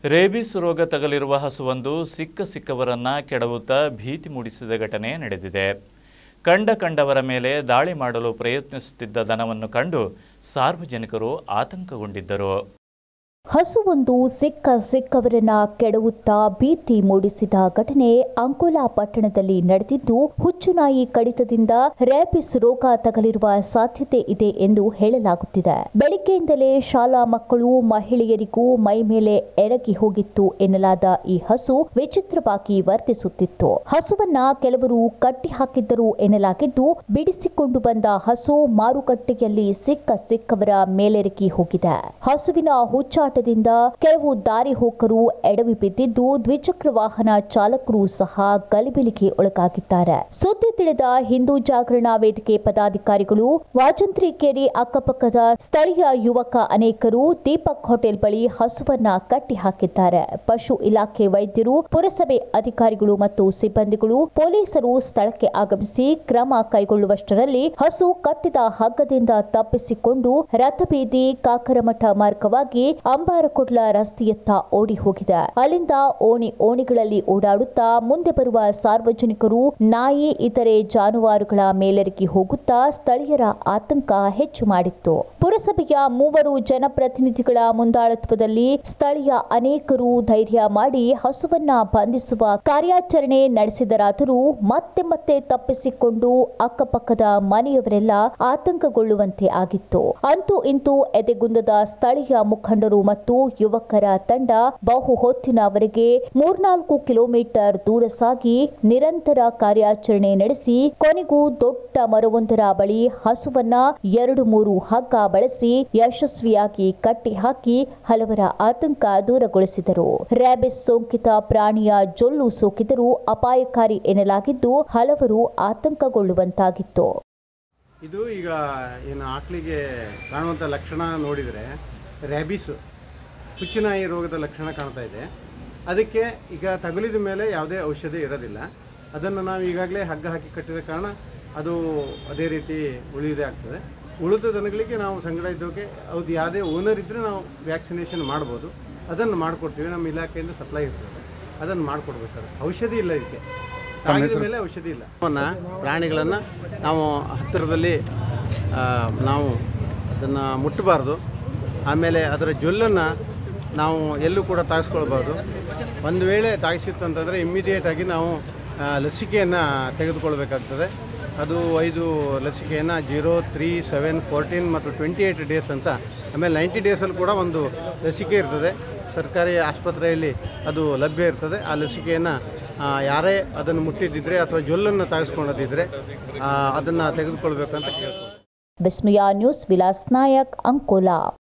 rabies ರೋಗ ತಗಲಿರುವ ಹಸುವೊಂದು ಸಿಕ್ಕ ಸಿಕ್ಕವರನ್ನ ಕೆಡವುತ್ತಾ ಭೀತಿ ಮೂಡಿಸಿದ ಘಟನೆ ನಡೆದಿದೆ ಕಂಡ ಕಂಡವರ ಮೇಲೆ ದಾಳಿ ಮಾಡಲು ಪ್ರಯತ್ನಿಸುತ್ತಿದ್ದ ದನವನ್ನು ಕಂಡು ಸಾರ್ವಜನಿಕರು ಆತಂಕಗೊಂಡಿದ್ದರು ಹಸುವೊಂದು ಸಿಕ್ಕ ಸಿಕ್ಕವರನ್ನ ಕೆಡವುತ್ತಾ ಭೀತಿ ಮೂಡಿಸಿದ ಘಟನೆ ಅಂಕೋಲಾ ಪಟ್ಟಣದಲ್ಲಿ ನಡೆದಿದ್ದು ಹುಚ್ಚುನಾಯಿ ಕಡಿತದಿಂದ ರ್ಯಾಬಿಸ್ ರೋಗ ತಗಲಿರುವ ಸಾಧ್ಯತೆ ಇದೆ ಎಂದು ಹೇಳಲಾಗುತ್ತಿದೆ ಬೆಳಿಗ್ಗೆಯಿಂದಲೇ ಶಾಲಾ ಮಕ್ಕಳು ಮಹಿಳೆಯರಿಗೂ ಮೈ ಮೇಲೆ ಎರಗಿ ಹೋಗಿತ್ತು ಎನ್ನಲಾದ ಈ ಹಸು ವಿಚಿತ್ರವಾಗಿ ವರ್ತಿಸುತ್ತಿತ್ತು ಹಸುವನ್ನ ಕೆಲವರು ಕಟ್ಟಿ ಹಾಕಿದ್ದರು ಎನ್ನಲಾಗಿದ್ದು ಬಿಡಿಸಿಕೊಂಡು ಬಂದ ಹಸು ಮಾರುಕಟ್ಟೆಯಲ್ಲಿ ಸಿಕ್ಕ ಸಿಕ್ಕವರ ಮೇಲೆರಗಿ ಹೋಗಿದೆ ಹಸುವಿನ ಹುಚ್ಚಾಟದಿಂದ ಕೆಲವು ದಾರಿ ಹೋಕರು ಎಡವಿ ಬಿದ್ದಿದ್ದು ದ್ವಿಚಕ್ರ ವಾಹನ ಚಾಲಕರು ಸಹ ಗಲಿಬಿಲಿಗೆ ಒಳಗಾಗಿದ್ದಾರೆ ಸುದ್ದಿ ತಿಳಿದ ಹಿಂದೂ ಜಾಗರಣಾ ವೇದಿಕೆ ಪದಾಧಿಕಾರಿಗಳು ವಾಜಂತ್ರಿ ಕೇರಿ ಅಕ್ಕಪಕ್ಕದ ಸ್ಥಳೀಯ ಯುವಕ ಅನೇಕರು ದೀಪಕ್ ಹೋಟೆಲ್ ಬಳಿ ಹಸುವನ್ನ ಕಟ್ಟಿ ಹಾಕಿದ್ದಾರೆ ಪಶು ಇಲಾಖೆ ವೈದ್ಯರು ಪುರಸಭೆ ಅಧಿಕಾರಿಗಳು ಮತ್ತು ಸಿಬ್ಬಂದಿಗಳು ಪೊಲೀಸರು ಸ್ಥಳಕ್ಕೆ ಆಗಮಿಸಿ ಕ್ರಮ ಕೈಗೊಳ್ಳುವಷ್ಟರಲ್ಲಿ ಹಸು ಕಟ್ಟಿದ ಹಗ್ಗದಿಂದ ತಪ್ಪಿಸಿಕೊಂಡು ರಥಬೀದಿ ಕಾಕರಮಠ ಮಾರ್ಗವಾಗಿ ಅಂಬಾರಕೊಡ್ಲ ರಸ್ತೆಯತ್ತ ಓಡಿ ಹೋಗಿದೆ ಅಲ್ಲಿಂದ ಓಣಿ ಓಣಿಗಳಲ್ಲಿ ಓಡಾಡುತ್ತಾ ಮುಂದೆ ಬರುವ ಸಾರ್ವಜನಿಕರು ನಾಯಿ ಇತರೆ ಜಾನುವಾರುಗಳ ಮೇಲೆರಗಿ ಹೋಗುತ್ತಾ ಸ್ಥಳೀಯರ ಆತಂಕ ಹೆಚ್ಚು ಮಾಡಿತ್ತು ಪುರಸಭೆಯ ಮೂವರು ಜನಪ್ರತಿನಿಧಿಗಳ ಮುಂದಾಳತ್ವದಲ್ಲಿ ಸ್ಥಳೀಯ ಅನೇಕರು ಧೈರ್ಯ ಮಾಡಿ ಹಸುವನ್ನ ಬಂಧಿಸುವ ಕಾರ್ಯಾಚರಣೆ ನಡೆಸಿದರಾದರೂ ಮತ್ತೆ ಮತ್ತೆ ತಪ್ಪಿಸಿಕೊಂಡು ಅಕ್ಕಪಕ್ಕದ ಮನೆಯವರೆಲ್ಲ ಆತಂಕಗೊಳ್ಳುವಂತೆ ಆಗಿತ್ತು ಅಂತೂ ಇಂತೂ ಎದೆಗುಂದದ ಸ್ಥಳೀಯ ಮುಖಂಡರು ಮತ್ತು ಯುವಕರ ತಂಡ ಬಹು ಹೊತ್ತಿನವರೆಗೆ ಮೂರ್ನಾಲ್ಕು ಕಿಲೋಮೀಟರ್ ದೂರ ಸಾಗಿ ನಿರಂತರ ಕಾರ್ಯಾಚರಣೆ ನಡೆಸಿ ಕೊನೆಗೂ ದೊಡ್ಡ ಮರವೊಂದರ ಬಳಿ ಹಸುವನ್ನ ಎರಡು ಮೂರು ಹಗ್ಗ ಬಳಸಿ ಯಶಸ್ವಿಯಾಗಿ ಕಟ್ಟಿ ಹಾಕಿ ಹಲವರ ಆತಂಕ ದೂರಗೊಳಿಸಿದರು ರ್ಯಾಬಿಸ್ ಸೋಂಕಿತ ಪ್ರಾಣಿಯ ಜೊಲ್ಲು ಸೋಕಿದರೂ ಅಪಾಯಕಾರಿ ಎನ್ನಲಾಗಿದ್ದು ಹಲವರು ಆತಂಕಗೊಳ್ಳುವಂತಾಗಿತ್ತು ಇದು ಈಗ ಏನು ಆಕಳಿಗೆ ಕಾಣುವಂಥ ಲಕ್ಷಣ ನೋಡಿದರೆ ರ್ಯಾಬಿಸ್ ಹುಚ್ಚುನಾಯಿ ರೋಗದ ಲಕ್ಷಣ ಕಾಣ್ತಾ ಇದೆ ಅದಕ್ಕೆ ಈಗ ತಗುಲಿದ ಮೇಲೆ ಯಾವುದೇ ಔಷಧಿ ಇರೋದಿಲ್ಲ ಅದನ್ನು ನಾವು ಈಗಾಗಲೇ ಹಗ್ಗ ಹಾಕಿ ಕಟ್ಟಿದ ಕಾರಣ ಅದು ಅದೇ ರೀತಿ ಉಳಿಯೋದೇ ಆಗ್ತದೆ ಉಳಿದ ದನಗಳಿಗೆ ನಾವು ಸಂಗಡ ಇದ್ದೋಕೆ ಅದು ಯಾವುದೇ ಓನರ್ ಇದ್ದರೆ ನಾವು ವ್ಯಾಕ್ಸಿನೇಷನ್ ಮಾಡ್ಬೋದು ಅದನ್ನು ಮಾಡಿಕೊಡ್ತೀವಿ ನಮ್ಮ ಇಲಾಖೆಯಿಂದ ಸಪ್ಲೈ ಇರ್ತದೆ ಅದನ್ನು ಮಾಡಿಕೊಡ್ಬೋದು ಸರ್ ಔಷಧಿ ಇಲ್ಲ ಇದಕ್ಕೆ ತಾಗಿದ ಮೇಲೆ ಔಷಧಿ ಇಲ್ಲ ಅವನ್ನ ಪ್ರಾಣಿಗಳನ್ನು ನಾವು ಹತ್ತಿರದಲ್ಲಿ ಆ, ನಾವು ಅದನ್ನು ಮುಟ್ಟಬಾರ್ದು ಆಮೇಲೆ ಅದರ ಜೊಲ್ಲನ್ನು ನಾವು ಎಲ್ಲೂ ಕೂಡ ತಾಗಿಸ್ಕೊಳ್ಬಾರ್ದು ಒಂದು ವೇಳೆ ತಾಗಿಸಿತ್ತು ಅಂತಂದರೆ ಇಮ್ಮಿಡಿಯೇಟಾಗಿ ನಾವು ಆ, ಲಸಿಕೆಯನ್ನು ತೆಗೆದುಕೊಳ್ಬೇಕಾಗ್ತದೆ ಅದು ಐದು ಲಸಿಕೆಯನ್ನು ಜೀರೋ ತ್ರೀ ಸೆವೆನ್ ಫೋರ್ಟೀನ್ ಮತ್ತು ಟ್ವೆಂಟಿ ಏಯ್ಟ್ ಡೇಸ್ ಅಂತ ಆಮೇಲೆ ನೈಂಟಿ ಡೇಸಲ್ಲಿ ಕೂಡ ಒಂದು ಲಸಿಕೆ ಇರ್ತದೆ ಸರ್ಕಾರಿ ಆಸ್ಪತ್ರೆಯಲ್ಲಿ ಅದು ಲಭ್ಯ ಇರ್ತದೆ ಆ ಲಸಿಕೆಯನ್ನು ಯಾರೇ ಅದನ್ನು ಮುಟ್ಟಿದ್ದಿದ್ರೆ ಅಥವಾ ಜೊಲ್ಲನ್ನು ತಾಗಿಸ್ಕೊಳ್ಳೋದಿದ್ರೆ ಅದನ್ನು ತೆಗೆದುಕೊಳ್ಬೇಕಂತ ಕೇಳ್ಬೋದು ವಿಸ್ಮಯ ನ್ಯೂಸ್ ವಿಲಾಸ್ ನಾಯಕ್ ಅಂಕೋಲಾ